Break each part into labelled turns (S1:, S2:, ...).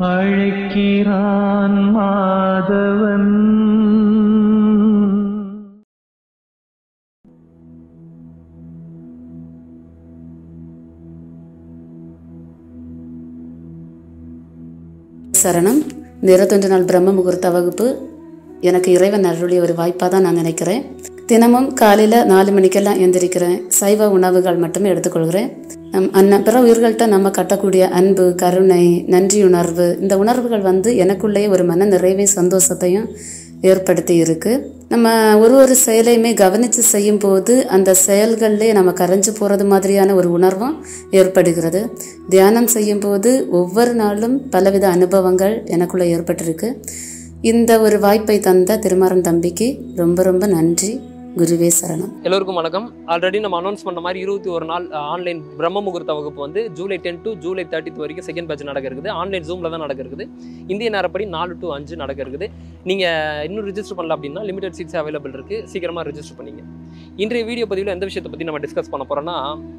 S1: அழைக்கிறான் மாதவன்
S2: சரணம் இந்த இருபத்தஞ்சு நாள் பிரம்ம முகூர்த்த வகுப்பு எனக்கு இறைவன் அருளிய ஒரு வாய்ப்பாக தான் நான் நினைக்கிறேன் தினமும் காலையில் நாலு மணிக்கெல்லாம் எந்திரிக்கிறேன் சைவ உணவுகள் மட்டுமே எடுத்துக்கொள்கிறேன் நம் அன்ன பிற உயிர்கள்ட்ட நம்ம கட்டக்கூடிய அன்பு கருணை நன்றியுணர்வு இந்த உணர்வுகள் வந்து எனக்குள்ளேயே ஒரு மன நிறைவையும் சந்தோஷத்தையும் ஏற்படுத்தி இருக்கு நம்ம ஒரு ஒரு செயலையுமே கவனித்து செய்யும் போது அந்த செயல்கள்லேயே நம்ம கரைஞ்சு போகிறது மாதிரியான ஒரு உணர்வும் ஏற்படுகிறது தியானம் செய்யும் போது ஒவ்வொரு நாளும் பலவித அனுபவங்கள் எனக்குள்ளே ஏற்பட்டிருக்கு இந்த ஒரு வாய்ப்பை தந்த திருமாறன் தம்பிக்கு ரொம்ப ரொம்ப நன்றி குருவே சரணம்
S3: எல்லோருக்கும் வணக்கம் ஆல்ரெடி நம்ம அனௌன்ஸ் பண்ண மாதிரி இருபத்தி ஒரு நாள் ஆன்லைன் பிரம்ம முகூர்த்த வகுப்பு வந்து July ten to July thirtieth வரைக்கும் செகண்ட் பேட்ச் நடக்க இருக்குது ஆன்லைன் ஜூமில் தான் நடக்க இருக்குது இந்திய நேரப்படி நாலு டு அஞ்சு நடக்க இருக்குது நீங்கள் இன்னும் ரிஜிஸ்டர் பண்ணல அப்படின்னா லிமிடெட் சீட்ஸ் அவைலபிள் இருக்குது சீக்கிரமாக ரிஜிஸ்டர் பண்ணிங்க இன்றைய வீடியோ பதிவில் எந்த விஷயத்தை பற்றி நம்ம டிஸ்கஸ் பண்ண போகிறோன்னா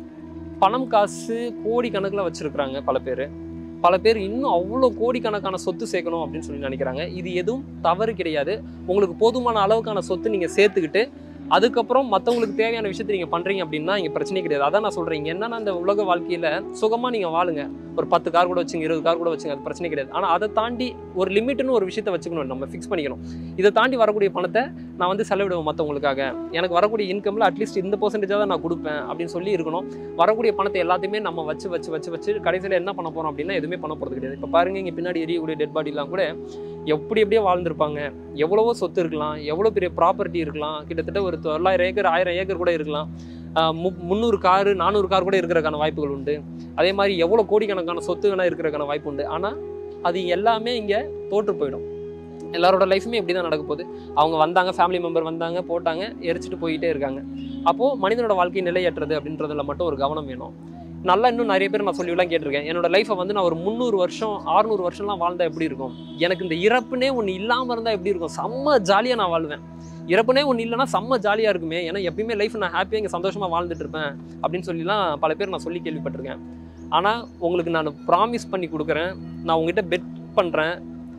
S3: பணம் காசு கோடி கணக்கில் வச்சுருக்குறாங்க பல பேர் பல பேர் இன்னும் அவ்வளோ கோடிக்கணக்கான சொத்து சேர்க்கணும் அப்படின்னு சொல்லி நினைக்கிறாங்க இது எதுவும் தவறு கிடையாது உங்களுக்கு போதுமான அளவுக்கான சொத்து நீங்கள் சேர்த்துக்கிட்டு அதுக்கப்புறம் மற்றவங்களுக்கு தேவையான விஷயத்தை நீங்கள் பண்ணுறீங்க அப்படின்னா இங்கே பிரச்சனை கிடையாது அதான் நான் சொல்கிறேன் என்னன்னா இந்த உலக வாழ்க்கையில் சுகமாக நீங்கள் வாழுங்க ஒரு பத்து கார் கூட வச்சுங்க இருபது கார் கூட வச்சுங்க அது பிரச்சனை கிடையாது ஆனால் அதை தாண்டி ஒரு லிமிட்னு ஒரு விஷயத்தை வச்சுக்கணும் நம்ம ஃபிக்ஸ் பண்ணிக்கணும் இதை தாண்டி வரக்கூடிய பணத்தை நான் வந்து செலவிடுவேன் மற்றவங்களுக்காக எனக்கு வரக்கூடிய இன்கமில் அட்லீஸ்ட் இந்த பர்சன்டேஜாக தான் நான் கொடுப்பேன் அப்படின்னு சொல்லி இருக்கணும் வரக்கூடிய பணத்தை எல்லாத்தையுமே நம்ம வச்சு வச்சு வச்சு வச்சு கடைசியில் என்ன பண்ண போகிறோம் அப்படின்னா எதுவுமே பண்ண போகிறது கிடையாது இப்போ பாருங்க இங்கே பின்னாடி எரியக்கூடிய டெட் பாடிலாம் கூட எப்படி எப்படியோ வாழ்ந்திருப்பாங்க எவ்வளவோ சொத்து இருக்கலாம் எவ்வளோ பெரிய ப்ராப்பர்ட்டி இருக்கலாம் கிட்டத்தட்ட ஒரு தொள்ளாயிரம் ஏக்கர் ஆயிரம் ஏக்கர் கூட இருக்கலாம் ஆஹ் மு முந்நூறு காரு நானூறு கார் கூட இருக்கிறதுக்கான வாய்ப்புகள் உண்டு அதே மாதிரி எவ்வளோ கோடிக்கணக்கான சொத்துக்களாக இருக்கிறதுக்கான வாய்ப்பு உண்டு ஆனால் அது எல்லாமே இங்கே தோற்று போயிடும் எல்லாரோட லைஃப்புமே இப்படி தான் நடக்க போகுது அவங்க வந்தாங்க ஃபேமிலி மெம்பர் வந்தாங்க போட்டாங்க எரிச்சிட்டு போயிட்டே இருக்காங்க அப்போது மனிதனோட வாழ்க்கை நிலையற்றது அப்படின்றதுல மட்டும் ஒரு கவனம் வேணும் நல்லா இன்னும் நிறைய பேர் நான் சொல்லிலாம் கேட்டிருக்கேன் என்னோட லைஃப்பை வந்து நான் ஒரு முந்நூறு வருஷம் ஆறுநூறு வருஷம்லாம் வாழ்ந்தா எப்படி இருக்கும் எனக்கு இந்த இறப்புனே ஒன்று இல்லாமல் இருந்தால் எப்படி இருக்கும் செம்ம ஜாலியாக நான் வாழ்வேன் இறப்புனே ஒன்று இல்லைன்னா செம்ம ஜாலியாக இருக்குமே ஏன்னா எப்பயுமே லைஃப் நான் ஹாப்பியாக இங்கே சந்தோஷமாக வாழ்ந்துட்டு இருப்பேன் அப்படின்னு சொல்லிலாம் பல பேர் நான் சொல்லி கேள்விப்பட்டிருக்கேன் ஆனால் உங்களுக்கு நான் ப்ராமிஸ் பண்ணி கொடுக்குறேன் நான் உங்ககிட்ட பெட் பண்ணுறேன்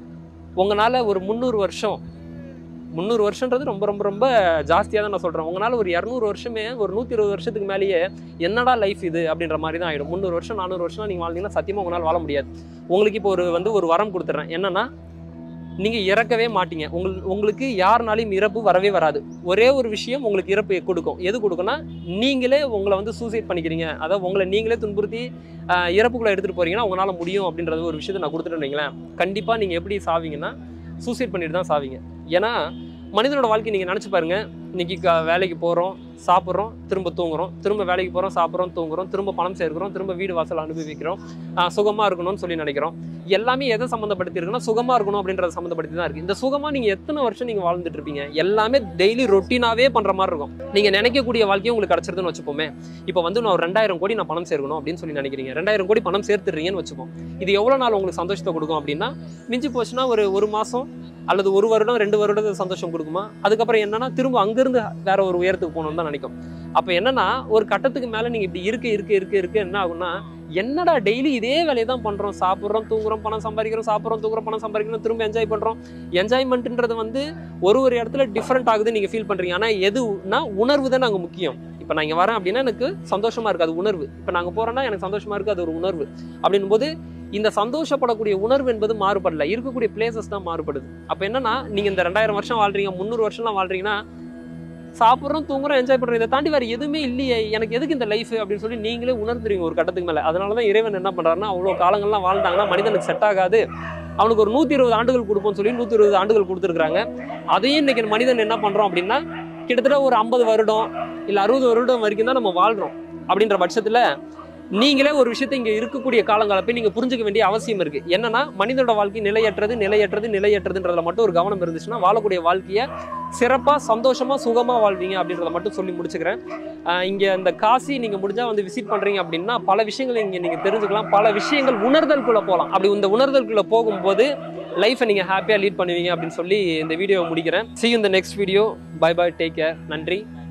S3: உங்களால் ஒரு முந்நூறு வருஷம் முந்நூறு வருஷன்றது ரொம்ப ரொம்ப ரொம்ப ஜாஸ்தியாக தான் நான் சொல்கிறேன் உங்களால் ஒரு இரநூறு வருஷமே ஒரு நூற்றி இருபது வருஷத்துக்கு மேலேயே என்னடா லைஃப் இது அப்படின்ற மாதிரி தான் ஆகிடும் முந்நூறு வருஷம் நானூறு வருஷம் நீங்கள் வாழ்ந்தீங்கன்னா சத்தியமாக உங்களால் வாழ முடியாது உங்களுக்கு இப்போ ஒரு வந்து ஒரு வரம் கொடுத்துட்றேன் என்னன்னா நீங்கள் இறக்கவே மாட்டீங்க உங்கள் உங்களுக்கு யாருனாலையும் இறப்பு வரவே வராது ஒரே ஒரு விஷயம் உங்களுக்கு இறப்பு கொடுக்கும் எது கொடுக்கும்னா நீங்களே உங்களை வந்து சூசைட் பண்ணிக்கிறீங்க அதாவது உங்களை நீங்களே துன்புறுத்தி ஆஹ், இறப்புக்குள்ளே எடுத்துகிட்டு போறீங்கன்னா உங்களால் முடியும் அப்படின்றது ஒரு விஷயத்தை நான் கொடுத்துட்டேன்னு வைங்களேன் கண்டிப்பாக நீங்கள் எப்படி சாவீங்கன்னா சூசைட் பண்ணிட்டு தான் சாவீங்க ஏன்னா மனிதனோட வாழ்க்கை நீங்கள் நினச்சி பாருங்க இன்னைக்கு க- வேலைக்கு போகிறோம் சாப்பிட்றோம் திரும்ப தூங்குறோம் திரும்ப வேலைக்கு போகிறோம் சாப்பிட்றோம் தூங்குறோம் திரும்ப பணம் சேர்க்கிறோம் திரும்ப வீடு வாசல் அனுபவிக்கிறோம் சுகமாக இருக்கணும்னு சொல்லி நினைக்கிறோம் எல்லாமே எதை சம்மந்தப்படுத்தி இருக்குன்னா சுகமாக இருக்கணும் அப்படின்றத சம்மந்தப்படுத்தி தான் இருக்குது இந்த சுகமாக நீங்கள் எத்தனை வருஷம் நீங்கள் வாழ்ந்துட்டு இருப்பீங்க எல்லாமே டெய்லி ரொட்டீனாகவே பண்ணுற மாதிரி இருக்கும் நீங்கள் நினைக்கக்கூடிய வாழ்க்கையும் உங்களுக்கு கிடச்சிருதுன்னு வச்சுப்போமே இப்போ வந்து நான் ஒரு ரெண்டாயிரம் கோடி நான் பணம் சேர்க்கணும் அப்படின்னு சொல்லி நினைக்கிறீங்க ரெண்டாயிரம் கோடி பணம் சேர்த்துறீங்கன்னு வச்சுப்போம் இது எவ்வளோ நாள் உங்களுக்கு சந்தோஷத்தை கொடுக்கும் அப்படின்னா மிஞ்சி போச்சுன்னா ஒரு ஒரு மாதம் அல்லது ஒரு வருடம் ரெண்டு வருடம் சந்தோஷம் கொடுக்குமா அதுக்கப்புறம் என்னன்னா திரும்ப அங்கிருந்து வேற ஒரு உயரத்துக்கு போகணும்னு தான் நினைக்கும் அப்போ என்னன்னா ஒரு கட்டத்துக்கு மேலே நீங்கள் இப்படி இருக்க இருக்க இருக்க இருக்க என்ன ஆகும்னா என்னடா டெய்லி இதே வேலையை தான் பண்ணுறோம் சாப்பிட்றோம் தூங்குறோம் பணம் சம்பாதிக்கிறோம் சாப்பிட்றோம் தூங்குறோம் பணம் சம்பாதிக்கிறோம் திரும்ப என்ஜாய் பண்ணுறோம் என்ஜாய்மெண்ட்ன்றது வந்து ஒரு ஒரு இடத்துல டிஃப்ரெண்ட் ஆகுது நீங்கள் ஃபீல் பண்ணுறீங்க ஆனால் எதுனா உணர்வு தான் நாங்கள் முக்கியம் இப்போ நான் இங்கே வரேன் அப்படின்னா எனக்கு சந்தோஷமா இருக்கு அது உணர்வு இப்போ நாங்கள் போகிறோன்னா எனக்கு சந்தோஷமா இருக்கு அது ஒரு உணர்வு அப்படின்னும் போது இந்த சந்தோஷப்படக்கூடிய உணர்வு என்பது மாறுபடல இருக்கக்கூடிய பிளேசஸ் தான் மாறுபடுது அப்போ என்னன்னா நீங்க இந்த ரெண்டாயிரம் வருஷம் வாழ்றீங்க முந்நூறு வருஷம்லாம் வாழ்றீங்கன்னா சாப்பிட்றோம் தூங்குறோம் என்ஜாய் பண்றோம் இதை தாண்டி வேற எதுவுமே இல்லையே எனக்கு எதுக்கு இந்த லைஃப் அப்படின்னு சொல்லி நீங்களே உணர்ந்துறீங்க ஒரு கட்டத்துக்கு மேல அதனால தான் இறைவன் என்ன பண்றாருன்னா அவ்வளோ காலங்கள்லாம் வாழ்ந்தாங்கன்னா மனிதனுக்கு செட் ஆகாது அவனுக்கு ஒரு நூற்றி இருபது ஆண்டுகள் கொடுப்போம்னு சொல்லி நூற்றி இருபது ஆண்டுகள் கொடுத்துருக்காங்க அதையும் இன்னைக்கு மனிதன் என்ன பண்றோம் அப்படின்னா கிட்டத்தட்ட ஒரு ஐம்பது வருடம் இல்லை அறுபது வருடம் வரைக்கும் தான் நம்ம வாழ்றோம் அப்படின்ற பட்சத்துல நீங்களே ஒரு விஷயத்தை இங்க இருக்கக்கூடிய காலங்காலப்பை நீங்க புரிஞ்சுக்க வேண்டிய அவசியம் இருக்கு என்னன்னா மனிதனோட வாழ்க்கை நிலையற்றது நிலையற்றது நிலையற்றதுன்றதுல மட்டும் ஒரு கவனம் இருந்துச்சுன்னா வாழக்கூடிய வாழ்க்கையை சிறப்பா சந்தோஷமா சுகமா வாழ்வீங்க அப்படின்றத மட்டும் சொல்லி முடிச்சுக்கிறேன் ஆஹ் இங்க இந்த காசி நீங்க முடிஞ்சா வந்து விசிட் பண்றீங்க அப்படின்னா பல விஷயங்கள் இங்க நீங்க தெரிஞ்சுக்கலாம் பல விஷயங்கள் உணர்தலுக்குள்ள போகலாம் அப்படி இந்த உணர்தலுக்குள்ள போகும்போது லைஃப்பை நீங்க ஹாப்பியா லீட் பண்ணுவீங்க அப்படின்னு சொல்லி இந்த வீடியோவை முடிக்கிறேன் see you in the next video bye bye take care நன்றி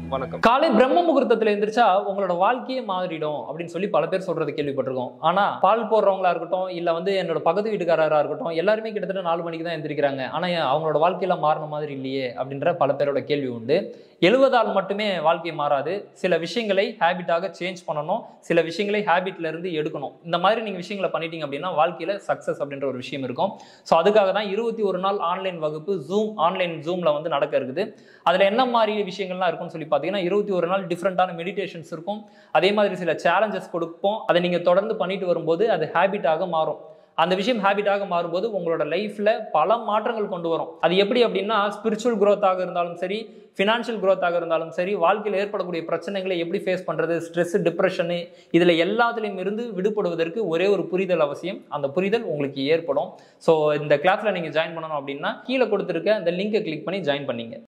S3: வணக்கம் காலை பிரம்ம முகூர்த்தத்துல எந்திரிச்சா உங்களோட வாழ்க்கையே மாறிடும் அப்படின்னு சொல்லி பல பேர் சொல்றது கேள்விப்பட்டிருக்கோம் ஆனா பால் போடுறவங்களா இருக்கட்டும் இல்ல வந்து என்னோட பக்கத்து வீட்டுக்காரரா இருக்கட்டும் எல்லாருமே கிட்டத்தட்ட நாலு மணிக்கு தான் எந்திரிக்கிறாங்க ஆனா ஏன் அவங்களோட வாழ்க்கையில மாறின மாதிரி இல்லையே அப்படின்ற பல பேரோட கேள்வி உண்டு எழுவதால் மட்டுமே வாழ்க்கை மாறாது சில விஷயங்களை ஹேபிட்டாக சேஞ்ச் பண்ணணும் சில விஷயங்களை ஹேபிட்ல இருந்து எடுக்கணும் இந்த மாதிரி நீங்க விஷயங்களை பண்ணிட்டீங்க அப்படின்னா வாழ்க்கையில சக்சஸ் அப்படின்ற ஒரு விஷயம் இருக்கும் ஸோ அதுக்காக தான் இருபத்தி ஒரு நாள் ஆன்லைன் வகுப்பு ஜூம் ஆன்லைன் ஜூம்ல வந்து நடக்க இருக்குது அதுல என்ன மாதிரி விஷயங்கள்லாம் இருக்கும்னு சொல்லி பார்த்தீங்கன்னா இருபத்தி ஒரு நாள் டிஃப்ரெண்டான மெடிடேஷன்ஸ் இருக்கும் அதே மாதிரி சில சேலஞ்சஸ் கொடுப்போம் அதை நீங்க தொடர்ந்து பண்ணிட்டு வரும்போது அது ஹேபிட்டாக மாறும் அந்த விஷயம் ஹேபிட்டாக மாறும்போது உங்களோட லைஃப்ல பல மாற்றங்கள் கொண்டு வரும் அது எப்படி அப்படின்னா ஸ்பிரிச்சுவல் growth-ஆக இருந்தாலும் சரி ஃபினான்ஷியல் growth-ஆக இருந்தாலும் சரி வாழ்க்கையில் ஏற்படக்கூடிய பிரச்சனைகளை எப்படி ஃபேஸ் பண்றது ஸ்ட்ரெஸ் டிப்ரெஷனு இதுல எல்லாத்துலேயும் இருந்து விடுபடுவதற்கு ஒரே ஒரு புரிதல் அவசியம் அந்த புரிதல் உங்களுக்கு ஏற்படும் ஸோ இந்த கிளாஸ்ல நீங்க ஜாயின் பண்ணணும் அப்படின்னா கீழே கொடுத்துருக்க அந்த லிங்கை கிளிக் பண்ணி ஜாயின் பண்ணீங்க